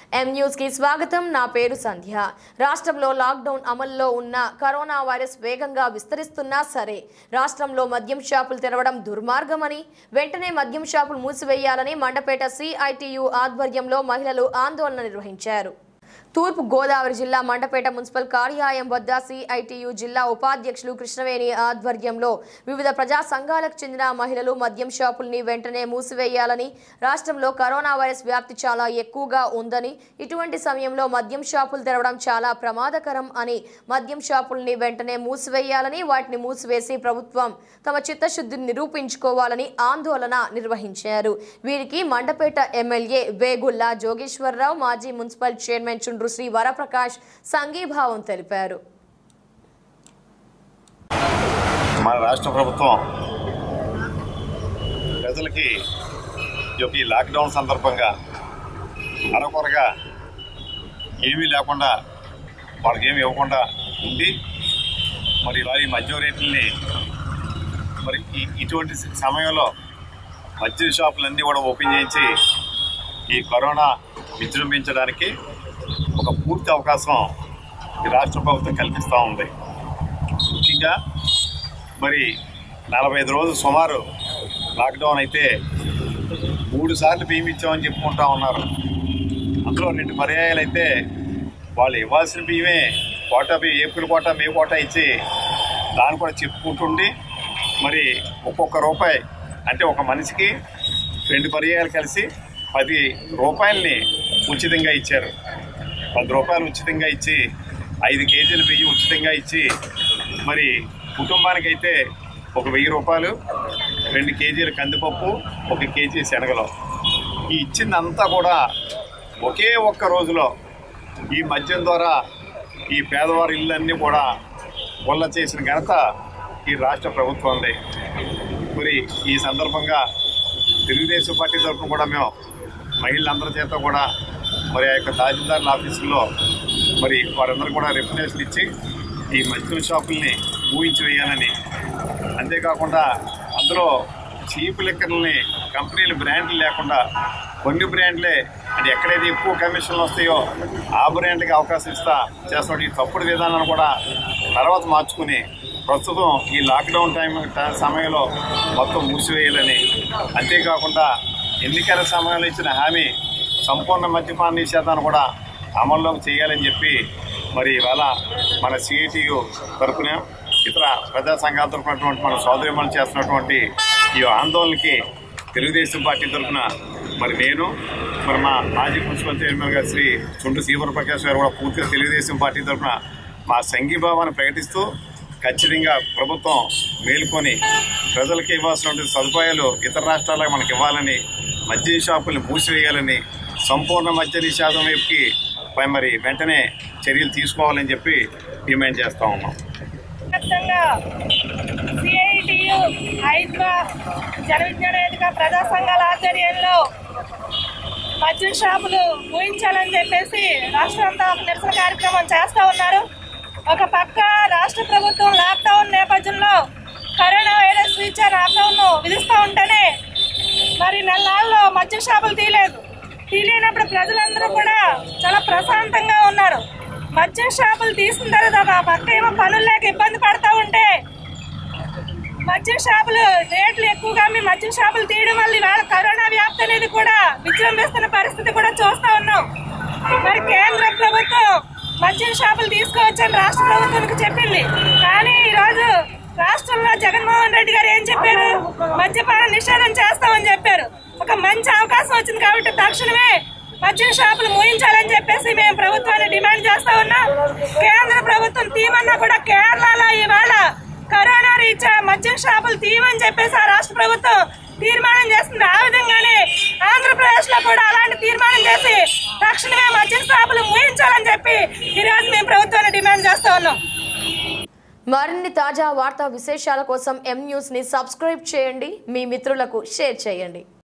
M news కి స్వాగతం నా పేరు సంధ్య రాష్ట్రంలో లాక్డౌన్ అమల్లో ఉన్న కరోనా వైరస్ వేగంగా విస్తరిస్తున్నా సరే రాష్ట్రంలో మద్యం షాపులు తెరవడం దుర్మార్గమని వెంటనే మద్యం షాపులు మూసివేయాలని మండపేట సిఐటియు ఆధ్వర్యంలో మహిళలు ఆందోళన నిర్వహించారు తూర్పు గోదావరి జిల్లా మండపేట మున్సిపల్ కార్యాలయం వద్ద సిఐటియు జిల్లా ఉపాధ్యక్షులు కృష్ణవేణి ఆధ్వర్యంలో వివిధ ప్రజా సంఘాలకు చెందిన మహిళలు మద్యం షాపుల్ని వెంటనే మూసివేయాలని రాష్ట్రంలో కరోనా వైరస్ వ్యాప్తి చాలా ఎక్కువగా ఉందని ఇటువంటి సమయంలో మద్యం షాపులు తెరవడం చాలా ప్రమాదకరం అని మద్యం షాపుల్ని వెంటనే మూసివేయాలని వాటిని మూసివేసి ప్రభుత్వం తమ చిత్తశుద్ధిని నిరూపించుకోవాలని ఆందోళన నిర్వహించారు వీరికి మండపేట ఎమ్మెల్యే వేగుల్లా జోగేశ్వరరావు మాజీ మున్సిపల్ చైర్మన్ చుండ్రు శ్రీ వరప్రకాష్ సంఘీభావం తెలిపారు మన రాష్ట్ర ప్రభుత్వం ప్రజలకి ఈ యొక్క ఈ లాక్డౌన్ సందర్భంగా అరకొరగా ఏమీ లేకుండా వాళ్ళకి ఏమి ఇవ్వకుండా ఉండి మరి ఇవాళ ఈ మద్యం రేట్లని మరి ఈ- ఇటువంటి సమయంలో మద్యం షాపులన్నీ కూడా ఓపెన్ చేయించి ఈ కరోనా విజృంభించడానికి ఒక పూర్తి అవకాశం ఈ రాష్ట్ర ప్రభుత్వం కల్పిస్తూ ఉంది ముఖ్యంగా మరి నలభై ఐదు రోజులు సుమారు లాక్డౌన్ అయితే మూడు సార్లు బియ్యం ఇచ్చామని చెప్పుకుంటా ఉన్నారు అందులో రెండు పర్యాయాలు అయితే వాళ్ళు ఇవ్వాల్సిన బియ్యమే కోటా బియ్యం ఏప్రిల్ కోటా మే కోటా ఇచ్చి దాన్ని కూడా చెప్పుకుంటుండి మరి ఒక్కొక్క రూపాయి అంటే ఒక మనిషికి రెండు పర్యాయాలు కలిసి పది రూపాయలని ఉచితంగా ఇచ్చారు పది రూపాయలు ఉచితంగా ఇచ్చి ఐదు కేజీల బియ్యం ఉచితంగా ఇచ్చి మరి కుటుంబానికి అయితే ఒక వెయ్యి రూపాయలు రెండు కేజీల కందిపప్పు ఒక కేజీ శనగలు ఈ ఇచ్చిందంతా కూడా ఒకే ఒక్క రోజులో ఈ మద్యం ద్వారా ఈ పేదవారి ఇళ్ళన్నీ కూడా వల్ల చేసిన ఘనత ఈ రాష్ట్ర ప్రభుత్వంది మరి ఈ సందర్భంగా తెలుగుదేశం పార్టీ తరఫున కూడా మేము మహిళలందరి చేత కూడా మరి ఆ యొక్క తహసీల్దారుల ఆఫీసుల్లో మరి వారందరూ కూడా రిప్రజెంటేషన్ ఇచ్చి ఈ మద్యం షాపుల్ని ఊహించి వేయాలని అంతేకాకుండా అందులో చీప్ లిక్కర్ని కంపెనీలు బ్రాండ్లు లేకుండా కొన్ని బ్రాండ్లే అంటే ఎక్కడైతే ఎక్కువ కమిషన్లు వస్తాయో ఆ బ్రాండ్కి అవకాశం ఇస్తా చేస్తున్న ఈ తప్పుడు విధానాన్ని కూడా తర్వాత మార్చుకుని ప్రస్తుతం ఈ లాక్డౌన్ టైం ట- సమయంలో మొత్తం మూసివేయాలని అంతేకాకుండా ఎన్నికల సమయంలో ఇచ్చిన హామీ సంపూర్ణ మద్యపాన నిషేధాన్ని కూడా అమల్లోకి చేయాలని చెప్పి మరి ఇవాళ మన సిఐటియు తరఫున ఇతర ప్రజా సంఘాల తరఫున మన సోదరిమణులు చేస్తున్నటువంటి ఈ ఆందోళనకి తెలుగుదేశం పార్టీ తరఫున మరి నేను మరి మా మాజీ మున్సిపల్ చైర్మన్ గారు శ్రీ చుండు శ్రీవర ప్రకాష్ గారు కూడా పూర్తిగా తెలుగుదేశం పార్టీ తరఫున మా సంఘీభావాన్ని ప్రకటిస్తూ ఖచ్చితంగా ప్రభుత్వం మేలుకొని ప్రజలకు ఇవ్వాల్సినటువంటి సదుపాయాలు ఇతర రాష్ట్రాలకు మనకి ఇవ్వాలని మద్య షాపుల్ని మూసివేయాలని సంపూర్ణ మద్య నిషేధం వైపుకి పై మరి వెంటనే చర్యలు తీసుకోవాలని చెప్పి డిమాండ్ చేస్తా ఉన్నాం వ్యాప్తంగా సిఐటియు హైద్వా జన విజ్ఞాన వేదిక ప్రజా సంఘాల ఆధ్వర్యంలో మద్యం షాపులు ఊహించాలని చెప్పేసి రాష్ట్రం అంతా ఒక నిరసన కార్యక్రమం చేస్తూ ఉన్నారు ఒక పక్క రాష్ట్ర ప్రభుత్వం లాక్డౌన్ నేపథ్యంలో కరోనా వైరస్ రీత్యా లాక్డౌన్ విధిస్తూ ఉంటేనే మరి నెలల్లో మద్యం షాపులు తీయలేదు తీయలేనప్పుడు ప్రజలందరూ కూడా చాలా ప్రశాంతంగా ఉన్నారు మద్యం షాపులు తీసిన తర్వాత ఒక పక్క ఏమో పనులు లేక ఇబ్బంది పడతా ఉంటే మద్యం షాపులు రేట్లు ఎక్కువగా మీ మద్యం షాపులు తీయడం వల్ల ఇవాళ కరోనా వ్యాప్తి అనేది కూడా విజృంభిస్తున్న పరిస్థితి కూడా చూస్తా ఉన్నాం మరి కేంద్ర ప్రభుత్వం మద్యం షాపులు తీసుకోవచ్చని రాష్ట్ర ప్రభుత్వానికి చెప్పింది కానీ ఈరోజు రాష్ట్రంలో జగన్మోహన్ రెడ్డి గారు ఏం చెప్పారు మద్యపాన నిషేధం చేస్తామని చెప్పారు ఒక మంచి అవకాశం వచ్చింది కాబట్టి తక్షణమే మద్యం షాపులు మూయించాలని చెప్పేసి మేము ప్రభుత్వాన్ని డిమాండ్ చేస్తా ఉన్నాం కేంద్ర ప్రభుత్వం తీయమన్నా కూడా కేరళలో ఇవాళ కరోనా రీత్యా మద్యం షాపులు తీయమని చెప్పేసి ఆ రాష్ట్ర ప్రభుత్వం తీర్మానం చేస్తుంది ఆ విధంగానే ఆంధ్రప్రదేశ్ లో కూడా అలాంటి తీర్మానం చేసి తక్షణమే మద్యం షాపులు మూయించాలని చెప్పి ఈ రోజు మేము ప్రభుత్వాన్ని డిమాండ్ చేస్తా ఉన్నాం మరిన్ని తాజా వార్తా విశేషాల కోసం ఎం న్యూస్ ని సబ్స్క్రైబ్ చేయండి మీ మిత్రులకు షేర్ చేయండి